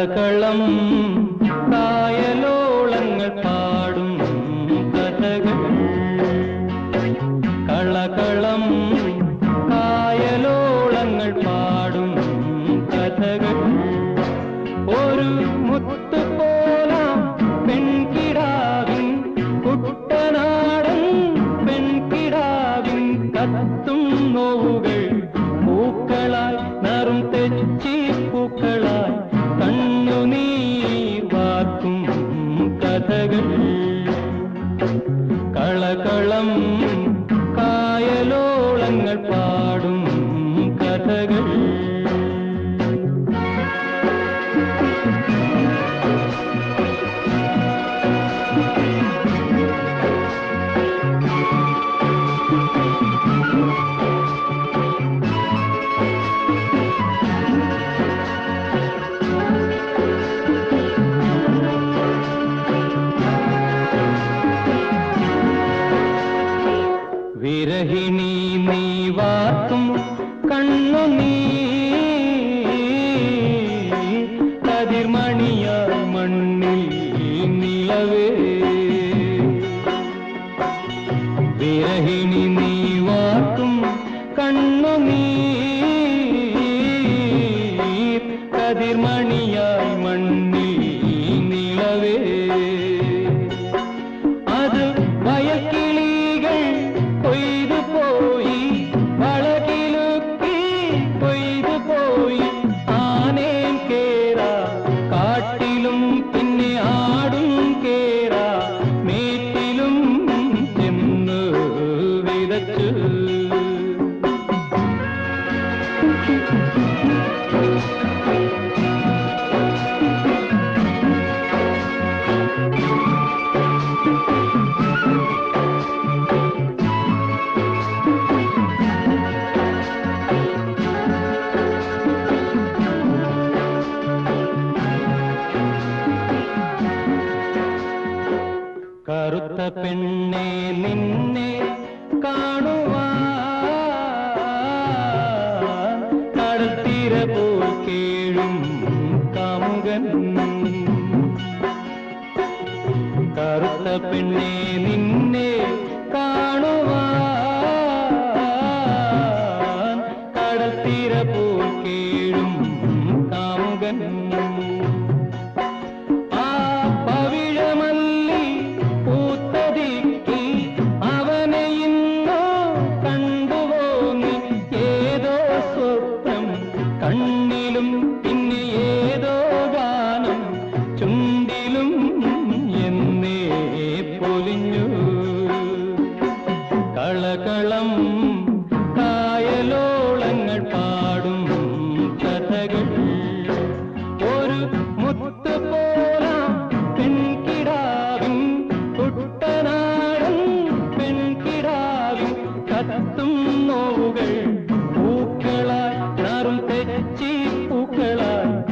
കളകളം കായലോളങ്ങൾ പാടും കഥകൾ കളകളം കായലോളങ്ങൾ പാടും കഥകൾ ഒരു മുത്തു പോല പെൺകിടാവിൻ കുട്ടനാടൻ പെൺകിടാവിൻ കത്തും നോവുകൾ പൂക്കളായി നറും തെച്ചി പൂക്കളായി കണ്ണുനീർ വാർക്കും കഥകൾ കളകളം കായലോളങ്ങൾ പാടും കഥകൾ വിരഹിണി നീ വാർത്തും കണ്ണു നീ കതിർമണിയ മണ്ണിൽ നിലവേ വിരഹിണി നീ വാർത്തും കണ്ണു നീ കതിർമണിയായി മണ്ണിൽ നിലവേ അത് വയക്കിളികൾ കൊയ്തു പോയി വളകിലുക്കി കൊയ്തു പോയി ആനേം കേറാ കാട്ടിലും പിന്നെ ആടും കേറാ മേട്ടിലും ചെന്ന് വിതച്ചു കറുത്ത പെണ്ണെ നിന്നെ കാണുവാൻ കടൽത്തീര പോൽ കേഴും കാമുകൻ കറുത്ത പെണ്ണെ നിന്നെ കാണുവാൻ കടൽത്തീര പോൽ കേഴും കാമുകൻ ആ പവിഴമല്ലി പൂത്തതിക്കി അവനെ ഇന്നോ കണ്ടുവോ നീ ഏതോ സ്വപ്നം കണ്ണിലും പിന്നെ ഏതോ ഗാനം ചുണ്ടിലും എന്നേ പൊലിഞ്ഞു കളകളം കായലോളങ്ങൾ പാടും കഥകൾ ഒരു മുത്ത് പോല പെൺകിടാവിൻ കുട്ടനാടൻ പെൺകിടാവിൻ കത്തും നോവുകൾ പൂക്കളായി നറും തെച്ചി പൂക്കളായി